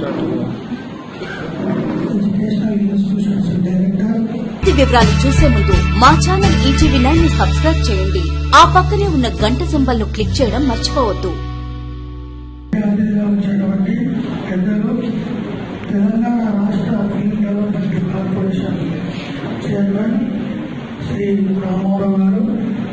Educational institutions director పూర్తి వివరాలు చూసే ముందు మా ఛానల్ ఈటీవీ నైన్ ని సబ్స్క్రైబ్ చేయండి ఆ పక్కనే ఉన్న గంట సింబల్ ను క్లిక్ చేయడం మర్చిపోవద్దు అతిథిగా వచ్చినటువంటి పెద్దలు తెలంగాణ రాష్ట్ర film development corporation chairman Shri Ramarao garu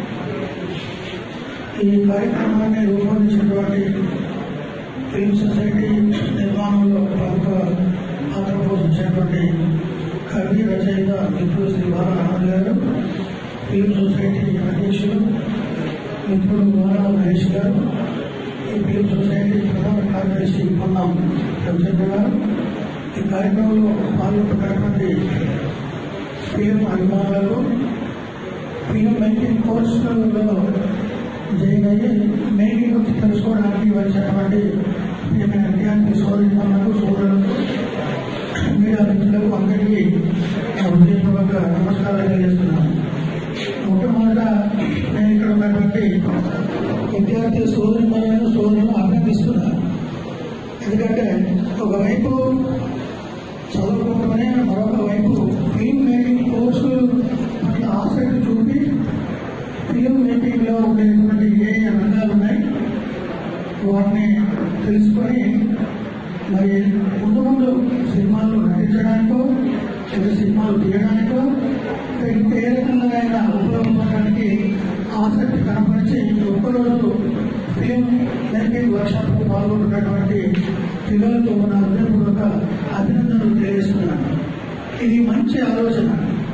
ఈ కార్యక్రమాన్ని రూపొందించినటువంటి ఫిల్మ్ సొసైటీ నిర్మాణంలో ప్రముఖ పాత్ర పోషించినటువంటి కవి రచయిత మిత్రుడు శ్రీ బాల ఆనంద్ గారు ఫిల్మ్ సొసైటీ అధ్యక్షులు మిత్రుడు బాల మహేష్ గారు ఈ ఫిల్మ్ సొసైటీ ప్రధాన కార్యదర్శి పొన్నాం రవిచంద్ర గారు ఈ కార్యక్రమంలో పాల్గొన్నటువంటి ఫిల్మ్ అభిమానులకు ఫిల్మ్ మేకింగ్ కోర్సులలో జాయిన్ అయ్యి మేకింగ్ గురించి తెలుసుకోవడానికి వచ్చినటువంటి ప్రియమైన విద్యార్థి సోదరులకు సోదరులకు మీడియా మిత్రులకు అందరికీ నా హృదయపూర్వక నమస్కారాలు తెలియజేస్తున్నాను మొట్టమొదట నేను ఇక్కడ ఉన్నటువంటి విద్యార్థి సోదరులను సోదరులను అభినందిస్తున్నాను ఎందుకంటే ఒకవైపు చదువుకుంటూనే మరొక వైపు ఫిల్మ్ మేకింగ్ కోర్సు పట్ల ఆసక్తి చూపి ఫిల్మ్ మేకింగ్ లో ఉండేటువంటి ఏ ఏ రంగాలు ఉన్నాయి వాటిని తెలుసుకొని మరి ముందు ముందు సినిమాల్లో నటించడానికో లేదా సినిమాలు తీయడానికో ఇంకా ఏ రకంగా ఉపయోగపడడానికి ఆసక్తి కనపరిచి ఒక్కరోజు ఫిలిం మేకింగ్ వర్క్షాప్ పాల్గొన్నటువంటి పిల్లలతో నా హృదయపూర్వక అభినందనలు తెలియజేస్తున్నాను ఇది మంచి ఆలోచన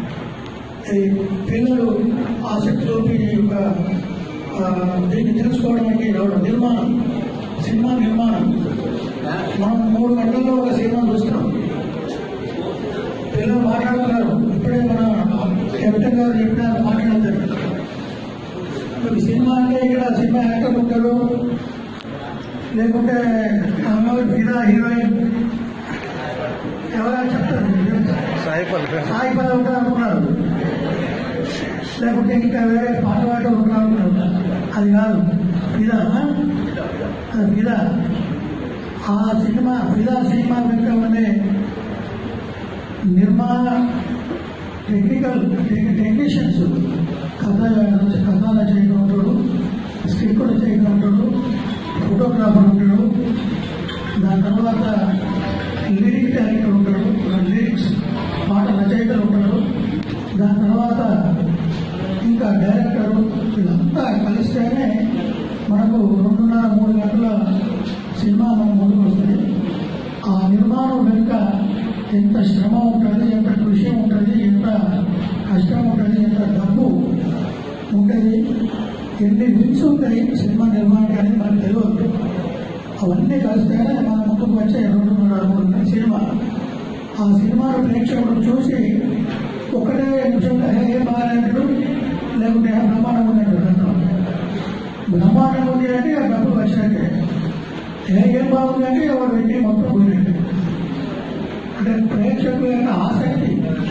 ఈ పిల్లలు ఆసక్తి చూపి ఈ యొక్క ఆ, దీన్ని తెలుసుకోవడానికి రావడం నిర్మాణం సినిమా నిర్మాణం మనం మూడు గంటల్లో ఒక సినిమా చూస్తాం పిల్లలు మాట్లాడుతున్నారు ఇప్పుడే మన కెప్టెన్ గారు చెప్పిన మాట్లాడతారు ఇప్పుడు సినిమా అంటే ఇక్కడ సినిమా యాక్టర్ ఉంటారు లేకుంటే అమ్మాయి హీరో హీరోయిన్ ఎవరైనా చెప్తారు సాయి పల్లవి సాయి పద ఉంటారు అనుకున్నారు లేకుంటే ఇంకా వేరే పాట పాట ఉంటారు అనుకున్నారు అది కాదు ఫిదా అది ఫిదా ఆ సినిమా ఫిదా సినిమా వెనుక ఉండే నిర్మాణ టెక్నికల్ టెక్నీషియన్స్ కథ కథ రచయిత ఉంటాడు స్క్రిప్ట్ రచయిత ఉంటాడు ఫోటోగ్రాఫర్ ఉంటాడు దాని తర్వాత లిరిక్ డైరెక్టర్ ఉంటాడు లిరిక్స్ పాట రచయితలు ఉంటాడు దాని తర్వాత ఇంకా డైరెక్టర్ వీళ్ళంతా కలిస్తేనే మనకు రెండున్నర మూడు గంటల సినిమా మన ముందుకు వస్తుంది ఆ నిర్మాణం వెనుక ఎంత శ్రమ ఉంటుంది ఎంత కృషి ఉంటుంది ఎంత కష్టం ఉంటుంది ఎంత డబ్బు ఉంటుంది ఎన్ని విన్స్ ఉంటాయి సినిమా నిర్మాణానికి అనేది మనకు తెలియదు అవన్నీ కలిస్తేనే మన ముందుకు వచ్చే రెండున్నర మూడు గంటల సినిమా ఆ సినిమాను ప్రేక్షకుడు చూసి ఒకటే నిమిషంలో "హే, ఏం బాగాలంటాడు లేకుంటే "ఆ, బ్రహ్మాండం ఉన్నట్టు అంటాం బ్రహ్మాండం ఉంది అంటే ఆ డబ్బులు వచ్చినట్టే ఏ ఏం బాగుంది అంటే ఎవరు పెట్టి మొత్తం పోయినట్టు అంటే ప్రేక్షకుల యొక్క ఆసక్తి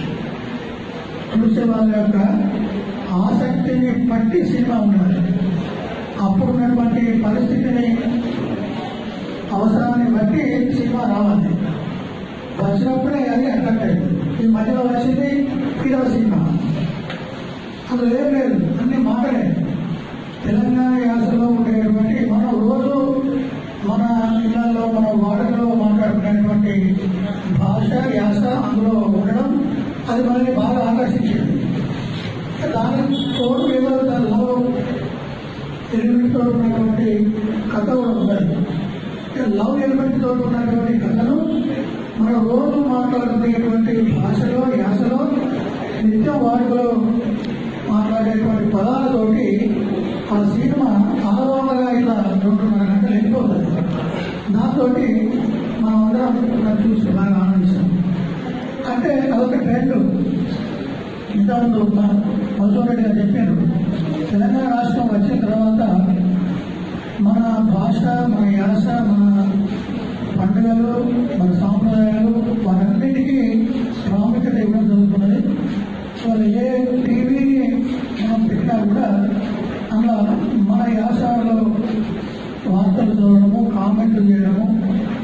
చూసే వాళ్ళ యొక్క ఆసక్తిని బట్టి సినిమా ఉండాలి అప్పుడు ఉన్నటువంటి పరిస్థితిని అవసరాన్ని బట్టి సినిమా రావాలి వచ్చినప్పుడే అది అట్రాక్ట్ అయింది ఈ మధ్యలో వచ్చింది ఇదవ సినిమా అందులో ఏం లేదు అన్ని మాటలే తెలంగాణ యాసలో ఉండేటువంటి మనం రోజు మన ఇళ్లలో మన వాడకలో మాట్లాడుకునేటువంటి భాష యాస అందులో ఉండడం అది మనల్ని బాగా ఆకర్షించింది దానికి తోడు ఏదో దానిలో ఎలిమెంట్ తోడు ఉన్నటువంటి కథ కూడా ఉండాలి లవ్ ఎలిమెంట్ తోడు ఉన్నటువంటి కథను మనం రోజు మాట్లాడుకునేటువంటి భాషలో యాసలో నిత్యం వాడుకలో మాట్లాడేటువంటి పదాలతోటి ఆ సినిమా ఆరోగ్యంగా ఇలా రెండున్నర గంటలు వెళ్ళిపోతుంది దాంతో మనం అందరం దాన్ని చూసి బాగా ఆనందించాం అంటే అదొక ట్రెండ్ ఇంతకుముందు మధురెడ్డి గారు చెప్పారు తెలంగాణ రాష్ట్రం వచ్చిన తర్వాత మన భాష మన యాస మన పండుగలు మన సాంప్రదాయాలు వాటన్నిటికీ ప్రాముఖ్యత ఇవ్వడం జరుగుతున్నది వాళ్ళు ఏ టీవీని మనం పెట్టినా కూడా అలా మన యాసలో వార్తలు చదవడము కామెంట్లు చేయడము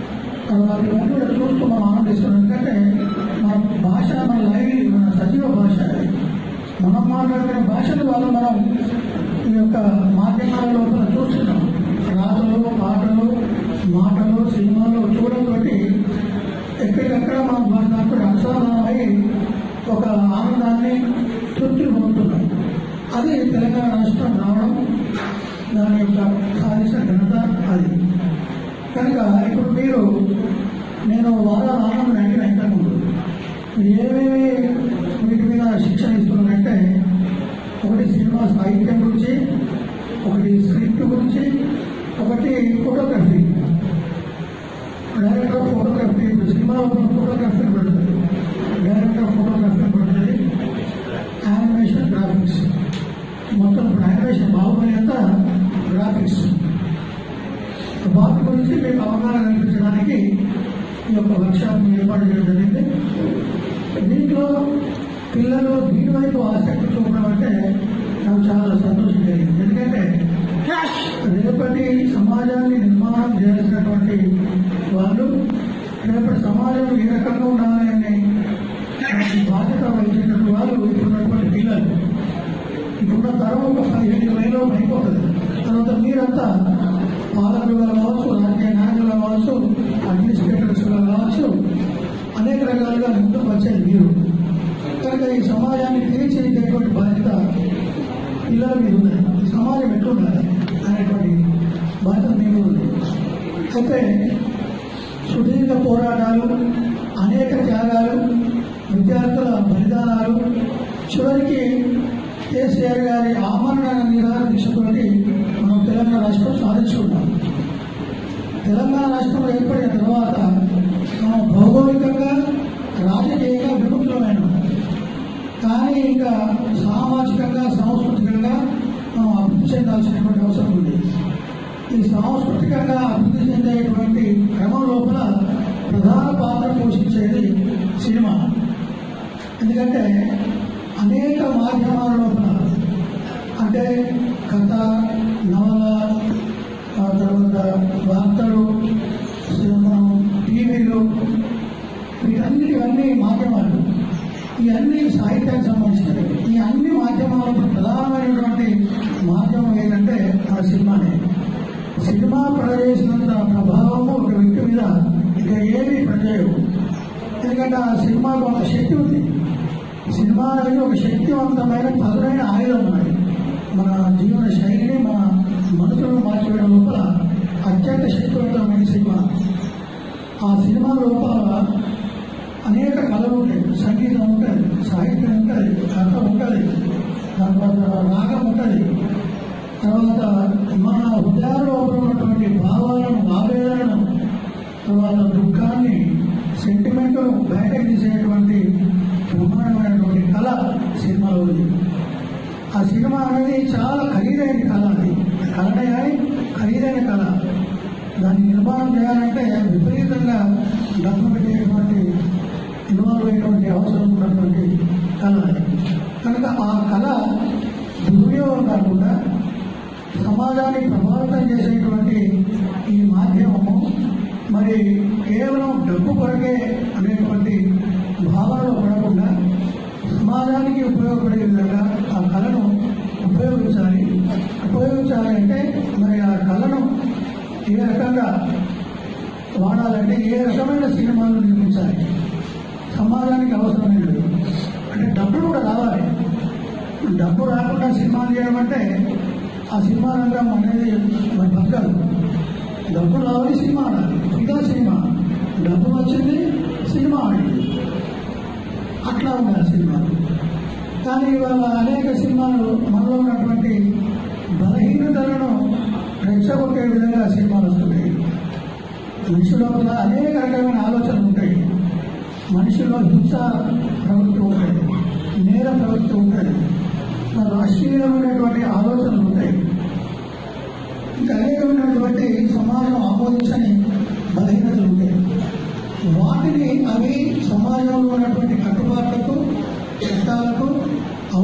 తర్వాత ఇవన్నీ కూడా చూస్తూ మనం ఆనందిస్తున్నాం ఎందుకంటే మన భాష మన లైవ్ మన సజీవ భాష అది. మనం మాట్లాడుకునే భాషను వాళ్ళు మనం ఈ యొక్క మాధ్యమాల లోపల చూస్తున్నాం రాతలు పాటలు మాటలు సినిమాలు చూడడం బట్టి ఎక్కడికక్కడ మనం వాటి దాంట్లో అనుసంధానమై ఒక ఆనందాన్ని తృప్తి పొందుతున్నాం అది తెలంగాణ రాష్ట్రం రావడం దాని యొక్క సాధించిన ఘనత అది కనుక ఇప్పుడు మీరు నేను వారాల ఆనందం అంటే ఇంతకుముందు మీరు ఏమేమి వీటి మీద శిక్షణ ఇస్తున్నారంటే ఒకటి సినిమా సాహిత్యం గురించి ఒకటి స్క్రిప్ట్ గురించి ఒకటి ఫోటోగ్రఫీ డైరెక్టర్ ఆఫ్ ఫోటోగ్రఫీ ఇప్పుడు సినిమాలో ఫోటోగ్రఫీ పడుతుంది డైరెక్టర్ ఆఫ్ ఫోటోగ్రఫీ పడుతుంది యానిమేషన్ గ్రాఫిక్స్ మొత్తం ఇప్పుడు యానిమేషన్ బాహుబలి అంతా గ్రాఫిక్స్ వాటి గురించి మీకు అవగాహన కల్పించడానికి ఈ యొక్క వర్క్షాప్ ఏర్పాటు చేయడం జరిగింది దీంట్లో పిల్లలు దీని వైపు ఆసక్తి చూపడం అంటే నాకు చాలా సంతోషం కలిగింది ఎందుకంటే రేపటి సమాజాన్ని నిర్మాణం చేయాల్సినటువంటి వాళ్ళు రేపటి సమాజం ఏ రకంగా ఉండాలని దానికి బాధ్యత వహించినటువంటి వాళ్ళు ఇప్పుడున్నటువంటి పిల్లలు ఇప్పుడున్న తరం ఒక పదిహేను వేలు అయిపోతుంది తర్వాత మీరంతా పాలకులుగా కావచ్చు రాజకీయ నాయకులుగా కావచ్చు అడ్మినిస్ట్రేటర్స్ కావచ్చు అనేక రకాలుగా ముందుకు వచ్చేది మీరు కనుక ఈ సమాజాన్ని తీర్చిదిద్దేటువంటి బాధ్యత పిల్లల మీద ఉన్నది ఈ సమాజం ఎట్లుండాలి అనేటువంటి బాధ్యత మీ మీద ఉంది అయితే సుదీర్ఘ పోరాటాలు అనేక త్యాగాలు విద్యార్థుల బలిదానాలు చివరికి కేసీఆర్ గారి ఆమరణ నిరాహార దీక్షతోటి మనం తెలంగాణ రాష్ట్రం సాధించుకున్నాం తెలంగాణ రాష్ట్రం ఏర్పడిన తర్వాత మనం భౌగోళికంగా రాజకీయంగా విముక్తమైన కానీ ఇంకా సామాజికంగా సాంస్కృతికంగా మనం అభివృద్ధి చెందాల్సినటువంటి అవసరం ఉంది ఈ సాంస్కృతికంగా అభివృద్ధి చెందేటువంటి క్రమం లోపల ప్రధాన పాత్ర పోషించేది సినిమా ఎందుకంటే అనేక మాధ్యమాల లోపల అంటే కథ నవల ఆ తర్వాత వార్తలు మనం టీవీలు వీటన్నిటివన్నీ మాధ్యమాలు ఈ అన్ని సాహిత్యానికి సంబంధించినవి ఈ అన్ని మాధ్యమాలకు ప్రధానమైనటువంటి మాధ్యమం ఏంటంటే మన సినిమానే సినిమా ప్రవేశించినంత ప్రభావము ఒక వ్యక్తి మీద ఇక ఏమీ పనిచేయవు ఎందుకంటే ఆ సినిమాకు ఒక శక్తి ఉంది సినిమా అనేది ఒక శక్తివంతమైన పదునైన ఆయుధం ఉన్నది మన జీవన శైలిని మన మనసులను మార్చివేయడం లోపల అత్యంత శక్తివంతమైన సినిమా ఆ సినిమా లోపల అనేక కళలు ఉంటాయి సంగీతం ఉంటుంది సాహిత్యం ఉంటుంది కథ ఉంటుంది తర్వాత రాగం ఉంటుంది తర్వాత మన హృదయాల్లో ఉన్నటువంటి భావాలను ఆవేదనను తర్వాత దుఃఖాన్ని సెంటిమెంట్ బయటకు తీసేటువంటి బ్రహ్మాండమైనటువంటి కళ సినిమాలో ఉంది ఆ సినిమా అనేది చాలా ఖరీదైన కళ అది కళనే కానీ ఖరీదైన కళ దాన్ని నిర్మాణం చేయాలంటే విపరీతంగా డబ్బు పెట్టేటువంటి ఇన్వాల్వ్ అయ్యేటువంటి అవసరం ఉన్నటువంటి కళ అది కనుక ఆ కళ దుర్వినియోగం కాకుండా సమాజాన్ని ప్రభావితం చేసేటువంటి ఈ మాధ్యమము మరి కేవలం డబ్బు కొరకే అనేటువంటి భావనలో పడకుండా సమాజానికి ఉపయోగపడే విధంగా ఆ కళను ఉపయోగించాలి ఉపయోగించాలి అంటే మరి ఆ కళను ఏ రకంగా వాడాలంటే ఏ రకమైన సినిమాలు నిర్మించాలి సమాజానికి అవసరమైనది అంటే డబ్బులు కూడా రావాలి డబ్బు రాకుండా సినిమా చేయడం అంటే ఆ సినిమా రంగం అనేది మరి బతకదు డబ్బు రావాలి సినిమా ఆడాలి ఇదా సినిమా డబ్బు వచ్చింది సినిమా ఆడింది అట్లా ఉండాలి సినిమా కానీ ఇవాళ అనేక సినిమాలు మనలో ఉన్నటువంటి బలహీనతలను రెచ్చగొట్టే విధంగా సినిమాలు వస్తున్నాయి మనిషిలో కూడా అనేక రకమైన ఆలోచనలు ఉంటాయి మనిషిలో హింస ప్రవృత్తి ఉంటుంది నేర ప్రవృత్తి ఉంటుంది మరి రాష్ట్రీయమైనటువంటి ఆలోచనలు ఉంటాయి ఇంకా అనేకమైనటువంటి సమాజం ఆమోదించని బలహీనతలు ఉంటాయి వాటిని అవి సమాజంలో ఉన్నటువంటి కట్టుబాట్లకు చట్టాలకు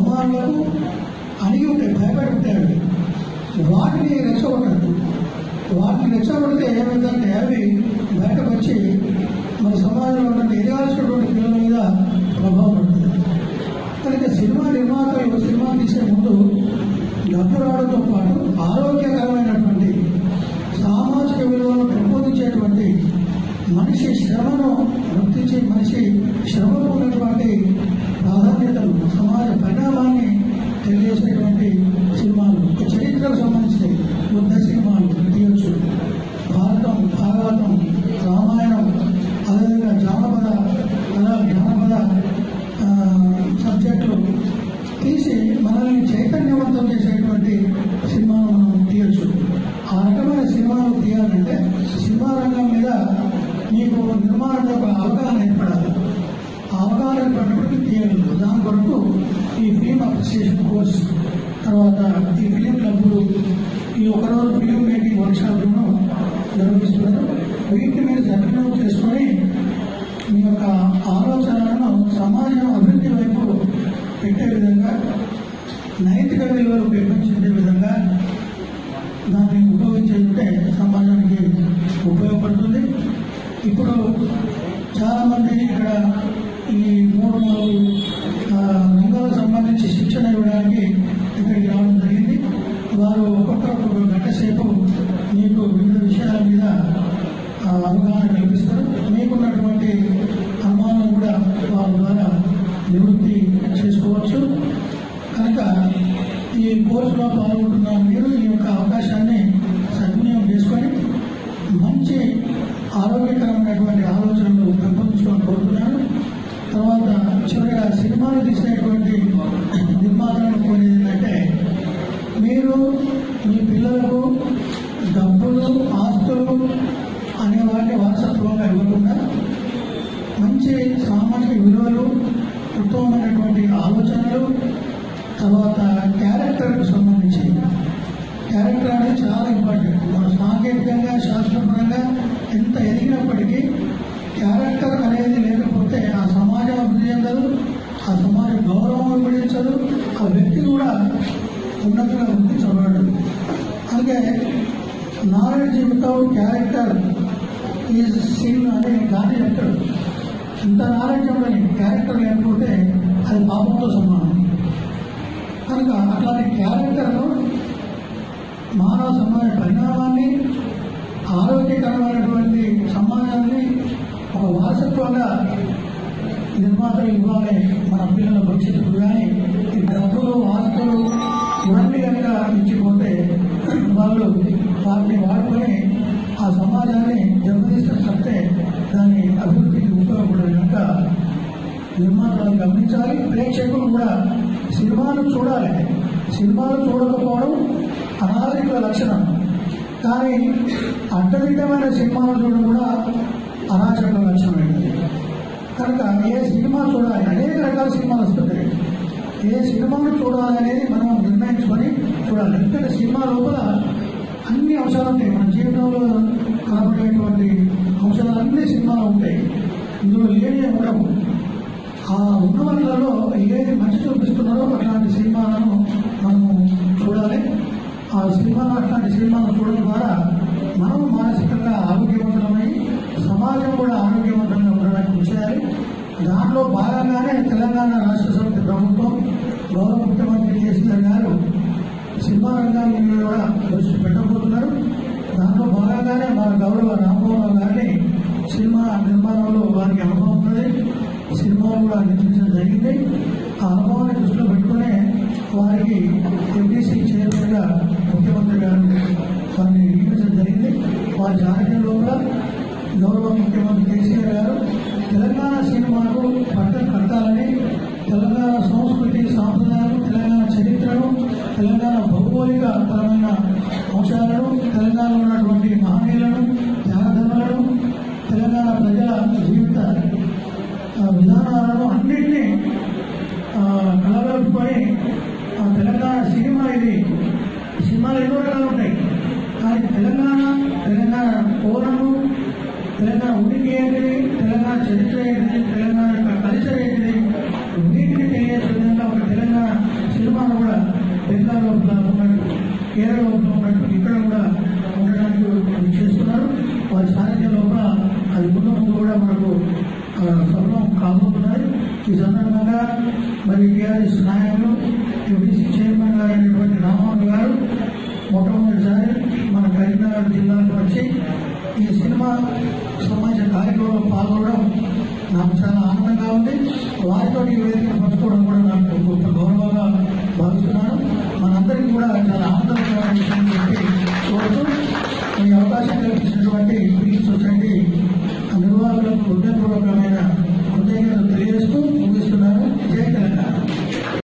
అవమానాలకు అణిగి ఉంటాయి భయపడి ఉంటాయి అవి వాటిని రెచ్చగొట్టద్దు వాటిని రెచ్చగొడితే ఏమైందంటే అవి బయటకు వచ్చి మన సమాజంలో ఉన్న ఎదగాల్సినటువంటి పిల్లల మీద ప్రభావం పడుతుంది కనుక సినిమా నిర్మాతలు సినిమా తీసే ముందు డబ్బు రావడంతో పాటు ఆరోగ్యకరమైనటువంటి సామాజిక విలువలను పెంపొందించేటువంటి మనిషి శ్రమను గుర్తించి మనిషి శ్రమకు ఉన్నటువంటి ప్రాధాన్యతలు సమాజ పరిణామాన్ని తెలియజేసేటువంటి సినిమాలు చరిత్రకు సంబంధించినవి యుద్ధ సినిమాలు తీయొచ్చు భారతం భాగవతం రామాయణం అదేవిధంగా జానపద కథ జానపద ఆ, సబ్జెక్టులు తీసి మనల్ని చైతన్యవంతం చేసేటువంటి సినిమాలు మనం తీయొచ్చు ఆ రకమైన సినిమాలు తీయాలంటే సినిమా రంగం మీద మీకు నిర్మాణంలో ఒక అవగాహన ఏర్పడాలి ఆ అవగాహన ఏర్పడినప్పటికీ తీయగలరు దాని కొరకు ఈ ఫిలిం అప్రిసియేషన్ కోర్స్ తర్వాత ఈ ఫిలిం క్లబ్లు ఈ ఒకరోజు ఫిలిం మేకింగ్ వర్క్షాప్లను నిర్వహిస్తున్నారు వీటిని మీరు సద్వినియోగం చేసుకొని మీ యొక్క ఆలోచనలను సమాజం అభివృద్ధి వైపు పెట్టే విధంగా నైతిక విలువలు పెంపొందించే విధంగా దాన్ని ఉపయోగించుంటే సమాజానికి ఉపయోగపడుతుంది ఇప్పుడు చాలా మంది ఇక్కడ ఈ మూడు నాలుగు ఆ, రంగాలకు సంబంధించి శిక్షణ ఇవ్వడానికి ఇక్కడికి రావడం జరిగింది వారు ఒక్కొక్కరు ఒక్కొక్క గంట సేపు మీకు వివిధ విషయాల మీద ఆ, అవగాహన కల్పిస్తారు మీకున్నటువంటి అనుమానం కూడా వారి ద్వారా నివృత్తి చేసుకోవచ్చు కనుక ఈ కోర్సులో పాల్గొంటున్న మీరు ఈ యొక్క అవకాశాన్ని సద్వినియోగం చేసుకొని మంచి ఆరోగ్యకరమైనటువంటి ఆలోచనలు పెంపొందించుకొని కోరుతున్నాను తర్వాత చివరిగా సినిమాలు తీసినటువంటి నిర్మాతలను కోరేది ఏంటంటే మీరు మీ పిల్లలకు డబ్బులు ఆస్తులు అనే వాటి వారసత్వంగా ఇవ్వకుండా మంచి సామాజిక విలువలు ఉత్తమమైనటువంటి ఆలోచనలు తర్వాత క్యారెక్టర్కు సంబంధించి క్యారెక్టర్ అనేది చాలా ఇంపార్టెంట్ మన సాంకేతికంగా శాస్త్రపరంగా ఎంత ఎదిగినప్పటికీ క్యారెక్టర్ అనేది లేకపోతే ఆ సమాజం అభివృద్ధి చెందదు ఆ సమాజ గౌరవం అభివృద్ధించదు ఆ వ్యక్తి కూడా ఉన్నతంగా గుర్తించబడదు అందుకే knowledge without character is sin అని గాంధీ చెప్తాడు ఇంత నాలెడ్జ్ ఉండని క్యారెక్టర్ లేకపోతే అది పాపంతో సమానం కనుక అట్లాంటి క్యారెక్టర్ను మానవ సమాజ పరిణామాన్ని ఆరోగ్యకరమైనటువంటి సమాజాన్ని ఒక వారసత్వంగా నిర్మాతలు ఇవ్వాలి మన పిల్లల భవిష్యత్తు కానీ ఈ డబ్బులు ఆస్తులు ఇవన్నీ కనుక ఇచ్చిపోతే వాళ్ళు వాటిని వాడుకొని ఆ సమాజాన్ని దెబ్బతీస్తే దాని అభివృద్ధికి ఉపయోగపడే కనుక నిర్మాతలు గమనించాలి ప్రేక్షకులు కూడా సినిమాను చూడాలి సినిమాలు చూడకపోవడం అనాగరిక లక్షణం కానీ అడ్డదిడ్డమైన సినిమాలు చూడడం కూడా అరాచక లక్షణమైనది కనుక ఏ సినిమా చూడాలి అనేక రకాల సినిమాలు వస్తుంటాయి ఏ సినిమాను చూడాలి అనేది మనం నిర్ణయించుకొని చూడాలి ఎందుకంటే సినిమా లోపల అన్ని అంశాలు ఉంటాయి మన జీవితంలో కనబడేటువంటి అంశాలు అన్ని సినిమాలో ఉంటాయి ఇందులో లేని ఉండవు ఆ ఉన్న వాటిలలో ఏది మంచి చూపిస్తున్నారో అట్లాంటి సినిమాలను మనము చూడాలి ఆ సినిమాలు అట్లాంటి సినిమాలను చూడడం ద్వారా మనం మానసికంగా ఆరోగ్యవంతమై సమాజం కూడా ఆరోగ్యవంతంగా ఉండడానికి కృషి చేయాలి దాంట్లో భాగంగానే తెలంగాణ రాష్ట్ర సమితి ప్రభుత్వం గౌరవ ముఖ్యమంత్రి కేసీఆర్ గారు సినిమా రంగాన్ని మీద కూడా దృష్టి పెట్టబోతున్నారు దాంట్లో భాగంగానే మన గౌరవ రామ్మోహన్ గారిని సినిమా నిర్మాణంలో వారికి అనుభవం ఉన్నది సినిమాలు కూడా నిర్మించడం జరిగింది ఆ అనుభవాన్ని దృష్టిలో పెట్టుకునే వారికి ఎంబీసీ చైర్మన్గా ముఖ్యమంత్రి గారు వారిని నియమించడం జరిగింది వారి జాతీయ లోపల గౌరవ ముఖ్యమంత్రి కేసీఆర్ గారు తెలంగాణ సినిమాకు పట్టం కట్టాలని తెలంగాణ సంస్కృతి సాంప్రదాయాలు తెలంగాణ చరిత్రను తెలంగాణ భౌగోళిక పరమైన అంశాలను తెలంగాణలో ఉన్నటువంటి మహనీయులను త్యాగధనులను తెలంగాణ ప్రజల జీవిత ఆ, విధానాలను అన్నింటినీ కలగలుపుకొని ఆ తెలంగాణ సినిమా ఇది సినిమాలు ఎన్నో రకాలు ఉంటాయి కానీ తెలంగాణ తెలంగాణ కోణము తెలంగాణ ఉనికి ఏంటిది తెలంగాణ చరిత్ర ఏంటిది తెలంగాణ యొక్క కల్చర్ ఏంటిది వీటిని ఈ సందర్భంగా మరి టీఆర్ఎస్ నాయకులు ఎంపీసీ చైర్మన్ గారు అయినటువంటి రామ్మోహన్ గారు మొట్టమొదటిసారి మన కరీంనగర్ జిల్లాకు వచ్చి ఈ సినిమా సంబంధించిన కార్యక్రమంలో పాల్గొనడం నాకు చాలా ఆనందంగా ఉంది వారితో ఈ వేదిక పంచుకోవడం కూడా నాకు గొప్ప గౌరవంగా భావిస్తున్నాను మనందరికీ కూడా చాలా ఆనందకరమైన విషయం చెప్పి కోరుతూ ఈ అవకాశం కల్పించినటువంటి